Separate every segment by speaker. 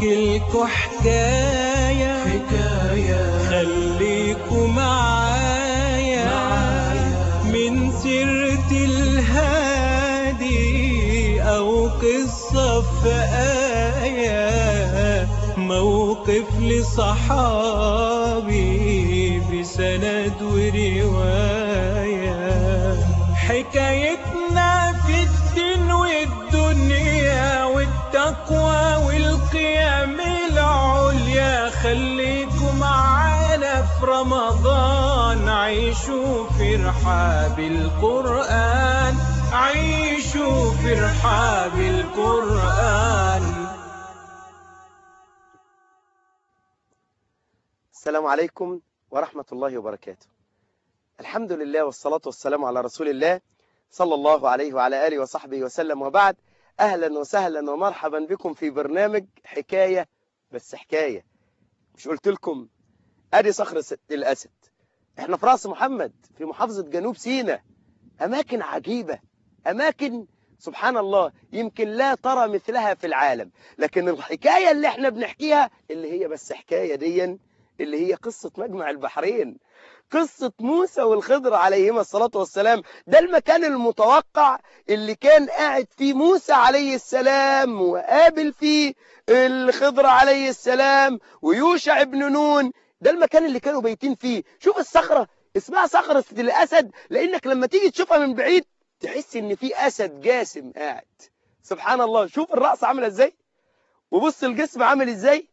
Speaker 1: احكي لكم حكاية حكاية خليكوا معايا من سيرة الهادي أو قصة في آية موقف لصحابي بسند ورواية حكايتنا في الدين والدنيا والتقوى والقيام العليا خليكم معانا في رمضان عيشوا في رحاب القرآن عيشوا في رحاب القرآن
Speaker 2: السلام عليكم ورحمة الله وبركاته الحمد لله والصلاة والسلام على رسول الله صلى الله عليه وعلى آله وصحبه وسلم وبعد أهلا وسهلا ومرحبا بكم في برنامج حكاية بس حكاية مش قلت لكم أدي صخر الأسد احنا في رأس محمد في محافظة جنوب سيناء أماكن عجيبة أماكن سبحان الله يمكن لا ترى مثلها في العالم لكن الحكاية اللي احنا بنحكيها اللي هي بس حكاية دي اللي هي قصة مجمع البحرين قصة موسى والخضر عليهما الصلاة والسلام ده المكان المتوقع اللي كان قاعد فيه موسى عليه السلام وقابل فيه الخضر عليه السلام ويوشع ابن نون ده المكان اللي كانوا بيتين فيه شوف الصخرة اسمها صخرة الأسد لأنك لما تيجي تشوفها من بعيد تحس إن في أسد جاسم قاعد سبحان الله شوف الرأس عاملة إزاي وبص الجسم عامل إزاي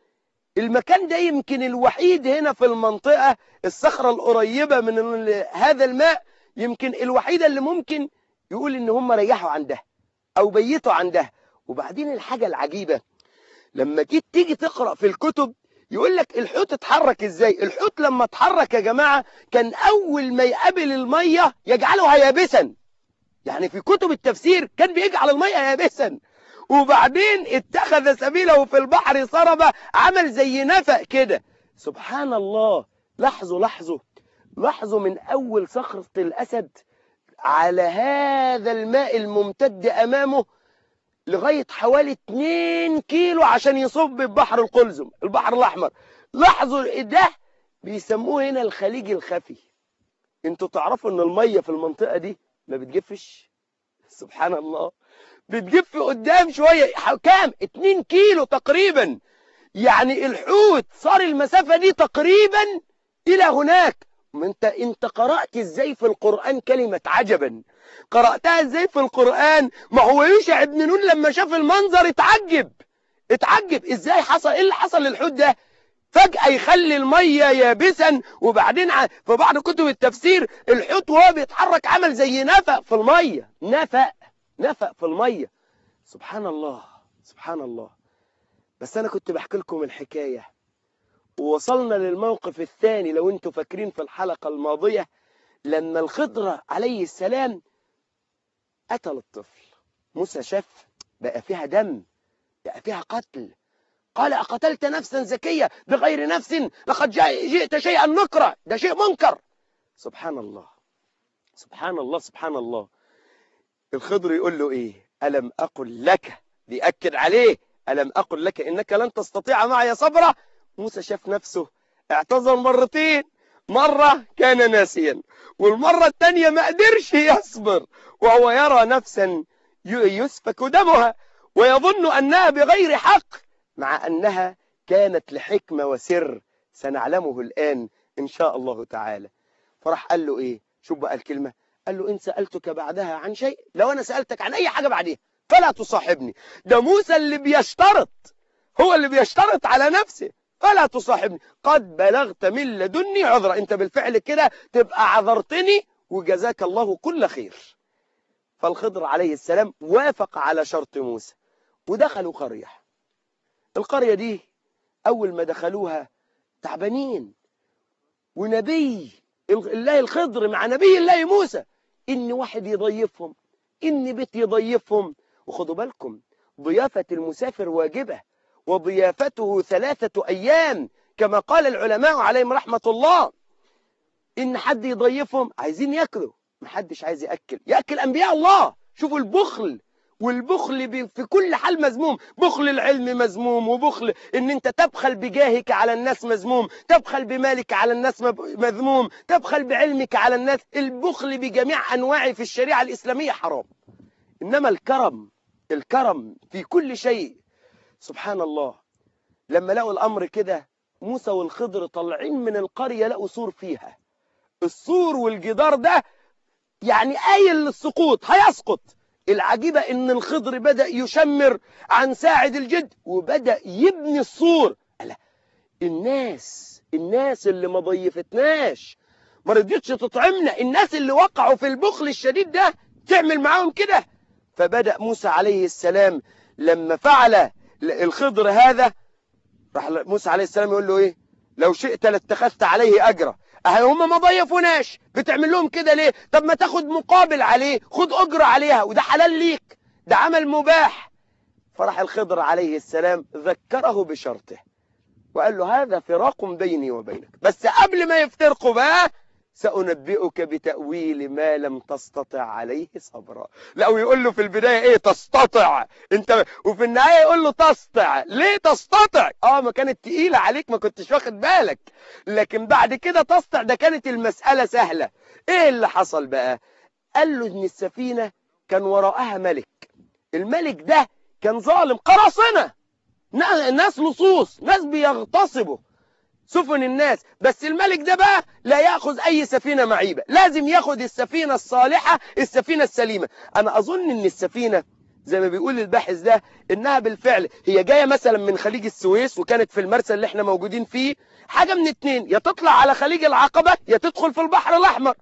Speaker 2: المكان ده يمكن الوحيد هنا في المنطقة الصخرة القريبة من هذا الماء يمكن الوحيدة اللي ممكن يقول ان هم ريحوا عندها او بيتوا عندها وبعدين الحاجة العجيبة لما جيت تيجي تقرأ في الكتب يقول لك الحوت اتحرك ازاي الحوت لما اتحرك يا جماعة كان اول ما يقابل المية يجعلها يابسا يعني في كتب التفسير كان بيجعل المية يابسا وبعدين اتخذ سبيله في البحر سربا عمل زي نفق كده سبحان الله لاحظوا لاحظوا لاحظوا من أول صخرة الأسد على هذا الماء الممتد أمامه لغاية حوالي 2 كيلو عشان يصب ببحر القلزم البحر الأحمر لاحظوا ده بيسموه هنا الخليج الخفي انتوا تعرفوا ان المية في المنطقة دي ما بتجفش سبحان الله بتجف قدام شوية كام 2 كيلو تقريبا يعني الحوت صار المسافة دي تقريبا إلى هناك ما انت انت قرأت ازاي في القرآن كلمة عجبا قرأتها ازاي في القرآن ما هو يوشع ابن نون لما شاف المنظر اتعجب اتعجب ازاي حصل ايه اللي حصل للحوت ده فجأة يخلي المية يابسا وبعدين في بعض كتب التفسير الحوت وهو بيتحرك عمل زي نفق في المية نفق نفق في المية سبحان الله سبحان الله بس أنا كنت بحكي لكم الحكاية ووصلنا للموقف الثاني لو انتوا فاكرين في الحلقة الماضية لما الخضرة عليه السلام قتل الطفل موسى شاف بقى فيها دم بقى فيها قتل قال أقتلت نفسا زكية بغير نفس لقد جئت شيئا نكرا ده شيء منكر سبحان الله سبحان الله سبحان الله الخضر يقول له ايه ألم أقل لك بيأكد عليه ألم أقل لك إنك لن تستطيع معي صبرا موسى شاف نفسه اعتذر مرتين مرة كان ناسيا والمرة الثانية ما قدرش يصبر وهو يرى نفسا يسفك دمها ويظن أنها بغير حق مع أنها كانت لحكمة وسر سنعلمه الآن إن شاء الله تعالى فراح قال له إيه شوف بقى الكلمة قال له إن سألتك بعدها عن شيء لو أنا سألتك عن أي حاجة بعدها فلا تصاحبني ده موسى اللي بيشترط هو اللي بيشترط على نفسه فلا تصاحبني قد بلغت من لدني عذرا انت بالفعل كده تبقى عذرتني وجزاك الله كل خير فالخضر عليه السلام وافق على شرط موسى ودخلوا قرية القرية دي أول ما دخلوها تعبانين ونبي الله الخضر مع نبي الله موسى إن واحد يضيفهم إن بيت يضيفهم وخدوا بالكم ضيافة المسافر واجبة وضيافته ثلاثة أيام كما قال العلماء عليهم رحمة الله إن حد يضيفهم عايزين يأكلوا محدش عايز يأكل يأكل أنبياء الله شوفوا البخل والبخل ب- في كل حال مذموم بخل العلم مذموم وبخل ان انت تبخل بجاهك على الناس مذموم تبخل بمالك على الناس مب- مذموم تبخل بعلمك على الناس البخل بجميع انواعه في الشريعة الاسلامية حرام انما الكرم الكرم في كل شيء سبحان الله لما لقوا الامر كده موسى والخضر طالعين من القرية لقوا سور فيها السور والجدار ده يعني قايل للسقوط هيسقط العجيبة ان الخضر بدأ يشمر عن ساعد الجد وبدأ يبني السور ألا الناس الناس اللي ما ضيفتناش ما رضيتش تطعمنا الناس اللي وقعوا في البخل الشديد ده تعمل معاهم كده فبدأ موسى عليه السلام لما فعل الخضر هذا راح موسى عليه السلام يقول له ايه لو شئت لاتخذت عليه اجرا اهي هم ما ضيفوناش بتعمل لهم كده ليه طب ما تاخد مقابل عليه خد اجره عليها وده حلال ليك ده عمل مباح فراح الخضر عليه السلام ذكره بشرطه وقال له هذا فراق بيني وبينك بس قبل ما يفترقوا بقى سأنبئك بتأويل ما لم تستطع عليه صبرا لا ويقول له في البداية ايه تستطع انت وفي النهاية يقول له تستطع ليه تستطع اه ما كانت تقيلة عليك ما كنتش واخد بالك لكن بعد كده تستطع ده كانت المسألة سهلة ايه اللي حصل بقى قال له ان السفينة كان وراءها ملك الملك ده كان ظالم قراصنة ناس لصوص ناس بيغتصبوا سفن الناس بس الملك ده بقى لا يأخذ أي سفينة معيبة لازم يأخذ السفينة الصالحة السفينة السليمة أنا أظن أن السفينة زي ما بيقول الباحث ده إنها بالفعل هي جاية مثلا من خليج السويس وكانت في المرسى اللي احنا موجودين فيه حاجة من اتنين يا تطلع على خليج العقبة يا تدخل في البحر الأحمر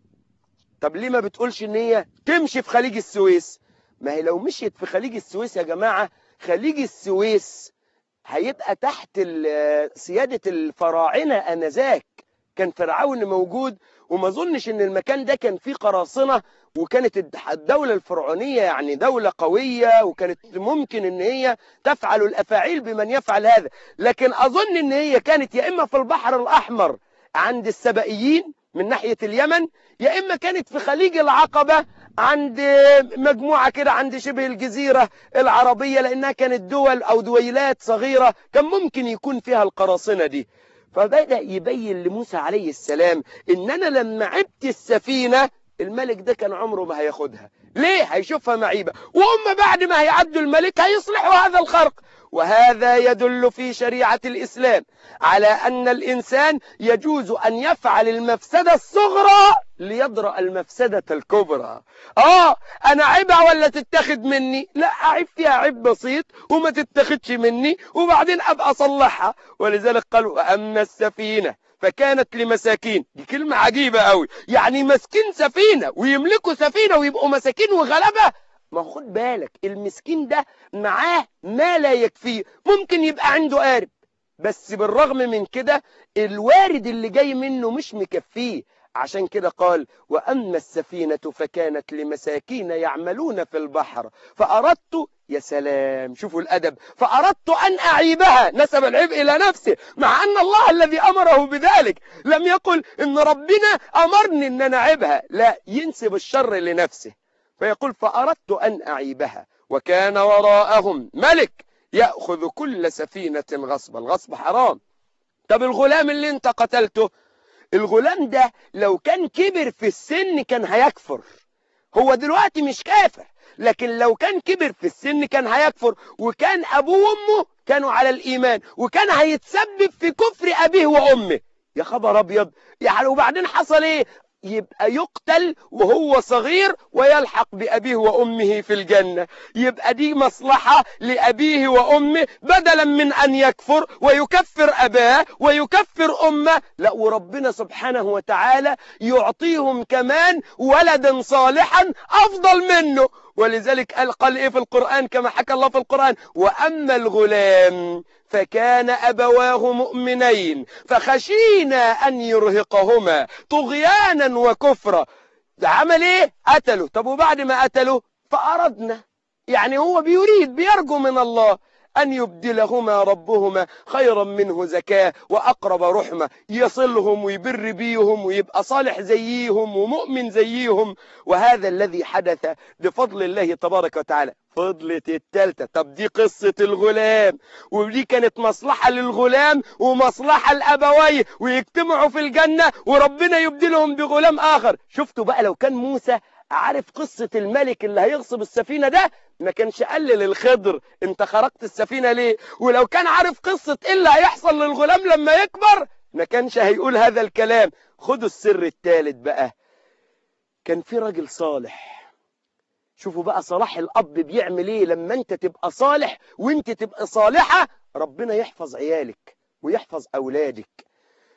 Speaker 2: طب ليه ما بتقولش ان هي تمشي في خليج السويس ما هي لو مشيت في خليج السويس يا جماعة خليج السويس هيبقى تحت سيادة الفراعنة أنذاك كان فرعون موجود وما ظنش ان المكان ده كان فيه قراصنة وكانت الدولة الفرعونية يعني دولة قوية وكانت ممكن ان هي تفعل الأفاعيل بمن يفعل هذا لكن أظن ان هي كانت يا إما في البحر الأحمر عند السبائيين من ناحية اليمن يا إما كانت في خليج العقبة عند مجموعة كده عند شبه الجزيرة العربية لأنها كانت دول أو دويلات صغيرة كان ممكن يكون فيها القراصنة دي فبدأ يبين لموسى عليه السلام إن أنا لما عبت السفينة الملك ده كان عمره ما هياخدها ليه هيشوفها معيبة وهم بعد ما هيعدوا الملك هيصلحوا هذا الخرق وهذا يدل في شريعة الإسلام على أن الإنسان يجوز أن يفعل المفسدة الصغرى ليدرأ المفسدة الكبرى آه أنا عيبها ولا تتخذ مني لا أعيب فيها عيب بسيط وما تتخذش مني وبعدين أبقى أصلحها ولذلك قالوا أما السفينة فكانت لمساكين دي كلمة عجيبة قوي يعني مسكين سفينة ويملكوا سفينة ويبقوا مساكين وغلبة ما خد بالك المسكين ده معاه ما لا يكفيه ممكن يبقى عنده قارب بس بالرغم من كده الوارد اللي جاي منه مش مكفيه عشان كده قال وأما السفينة فكانت لمساكين يعملون في البحر فأردت يا سلام شوفوا الأدب فأردت أن أعيبها نسب العيب إلى نفسه مع أن الله الذي أمره بذلك لم يقل إن ربنا أمرني أن أنا أعيبها لا ينسب الشر لنفسه فيقول فأردت أن أعيبها وكان وراءهم ملك يأخذ كل سفينة غصبا الغصب حرام طب الغلام اللي انت قتلته الغلام ده لو كان كبر في السن كان هيكفر هو دلوقتي مش كافر لكن لو كان كبر في السن كان هيكفر وكان أبوه وأمه كانوا على الإيمان وكان هيتسبب في كفر أبيه وأمه يا خبر أبيض يعني وبعدين حصل إيه يبقى يقتل وهو صغير ويلحق بأبيه وأمه في الجنة يبقى دي مصلحة لأبيه وأمه بدلا من أن يكفر ويكفر أباه ويكفر أمه لا وربنا سبحانه وتعالى يعطيهم كمان ولدا صالحا أفضل منه ولذلك قال, قال إيه في القرآن كما حكى الله في القرآن وأما الغلام فكان أبواه مؤمنين فخشينا أن يرهقهما طغيانا وكفرا ده عمل إيه قتله طب وبعد ما قتله فأردنا يعني هو بيريد بيرجو من الله أن يبدلهما ربهما خيرا منه زكاة وأقرب رحمة يصلهم ويبر بيهم ويبقى صالح زيهم ومؤمن زيهم وهذا الذي حدث بفضل الله تبارك وتعالى فضلة التالتة طب دي قصة الغلام ودي كانت مصلحة للغلام ومصلحة الأبوين ويجتمعوا في الجنة وربنا يبدلهم بغلام آخر شفتوا بقى لو كان موسى عارف قصة الملك اللي هيغصب السفينة ده ما كانش قال للخضر انت خرقت السفينة ليه ولو كان عارف قصة ايه اللي هيحصل للغلام لما يكبر ما كانش هيقول هذا الكلام خدوا السر الثالث بقى كان في راجل صالح شوفوا بقى صلاح الأب بيعمل ايه لما انت تبقى صالح وانت تبقى صالحة ربنا يحفظ عيالك ويحفظ أولادك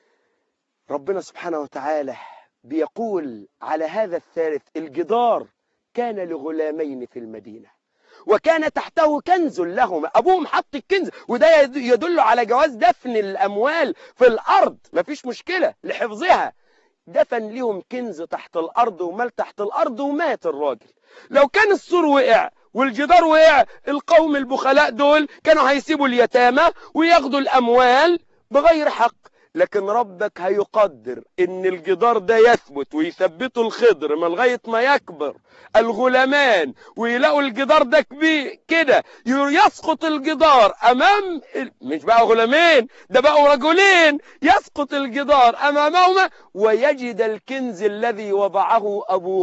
Speaker 2: ربنا سبحانه وتعالى بيقول على هذا الثالث الجدار كان لغلامين في المدينة وكان تحته كنز لهما أبوهم حط الكنز وده يدل على جواز دفن الأموال في الأرض مفيش مشكلة لحفظها دفن لهم كنز تحت الأرض ومال تحت الأرض ومات الراجل لو كان السور وقع والجدار وقع القوم البخلاء دول كانوا هيسيبوا اليتامى وياخدوا الأموال بغير حق لكن ربك هيقدر ان الجدار ده يثبت ويثبته الخضر من لغايه ما يكبر الغلامان ويلاقوا الجدار ده كبير كده يسقط الجدار امام مش بقى غلامين ده بقوا رجلين يسقط الجدار امامهما ويجد الكنز الذي وضعه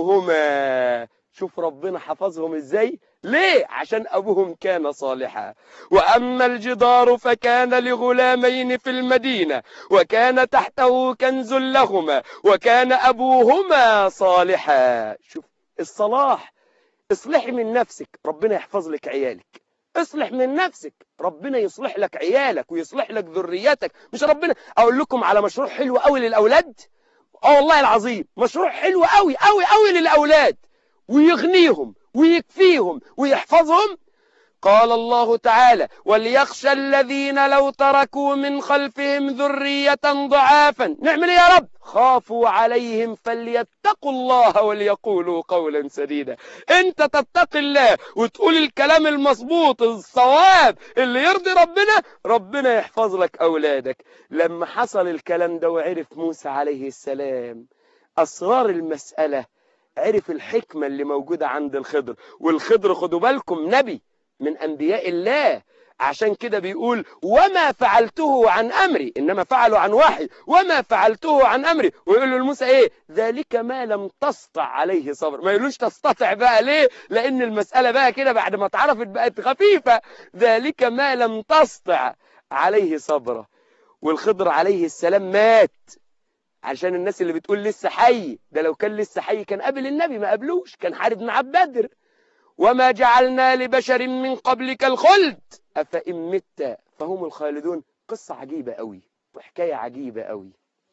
Speaker 2: ابوهما شوف ربنا حفظهم ازاي ليه عشان ابوهم كان صالحا واما الجدار فكان لغلامين في المدينه وكان تحته كنز لهما وكان ابوهما صالحا شوف الصلاح اصلحي من نفسك ربنا يحفظ لك عيالك اصلح من نفسك ربنا يصلح لك عيالك ويصلح لك ذريتك مش ربنا اقول لكم على مشروع حلو قوي للاولاد اه والله العظيم مشروع حلو قوي قوي قوي للاولاد ويغنيهم ويكفيهم ويحفظهم قال الله تعالى وليخشى الذين لو تركوا من خلفهم ذرية ضعافا نعمل يا رب خافوا عليهم فليتقوا الله وليقولوا قولا سديدا انت تتقي الله وتقول الكلام المظبوط الصواب اللي يرضي ربنا ربنا يحفظ لك اولادك لما حصل الكلام ده وعرف موسى عليه السلام اسرار المسألة عرف الحكمة اللي موجودة عند الخضر والخضر خدوا بالكم نبي من أنبياء الله عشان كده بيقول وما فعلته عن أمري إنما فعلوا عن وحي وما فعلته عن أمري ويقول له لموسى إيه ذلك ما لم تسطع عليه صبر ما يقولوش تستطع بقى ليه لأن المسألة بقى كده بعد ما اتعرفت بقت خفيفة ذلك ما لم تسطع عليه صبره والخضر عليه السلام مات عشان الناس اللي بتقول لسه حي ده لو كان لسه حي كان قبل النبي ما قبلوش كان حارب مع بدر وما جعلنا لبشر من قبلك الخلد أفإن مت فهم الخالدون قصة عجيبة قوي وحكاية عجيبة قوي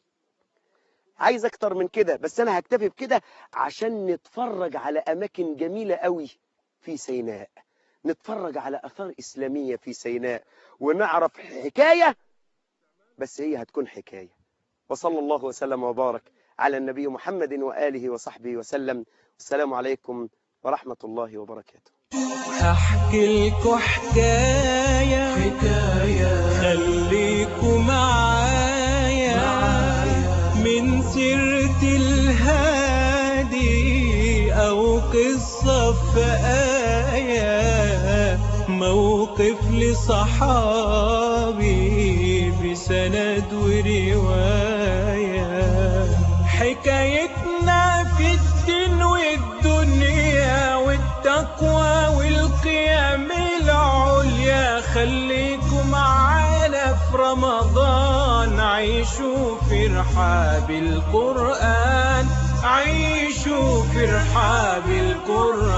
Speaker 2: عايز اكتر من كده بس انا هكتفي بكده عشان نتفرج على اماكن جميلة قوي في سيناء نتفرج على اثار اسلامية في سيناء ونعرف حكاية بس هي هتكون حكاية وصلى الله وسلم وبارك على النبي محمد وآله وصحبه وسلم السلام عليكم ورحمة الله وبركاته
Speaker 1: هحكي لكم حكاية حكاية خليكوا معايا من سيرة الهادي أو قصة في آية موقف لصحابي بسند ورواية حكايتنا في الدين والدنيا والتقوى والقيام العليا خليكم معانا في رمضان عيشوا في رحاب القرآن عيشوا في رحاب القرآن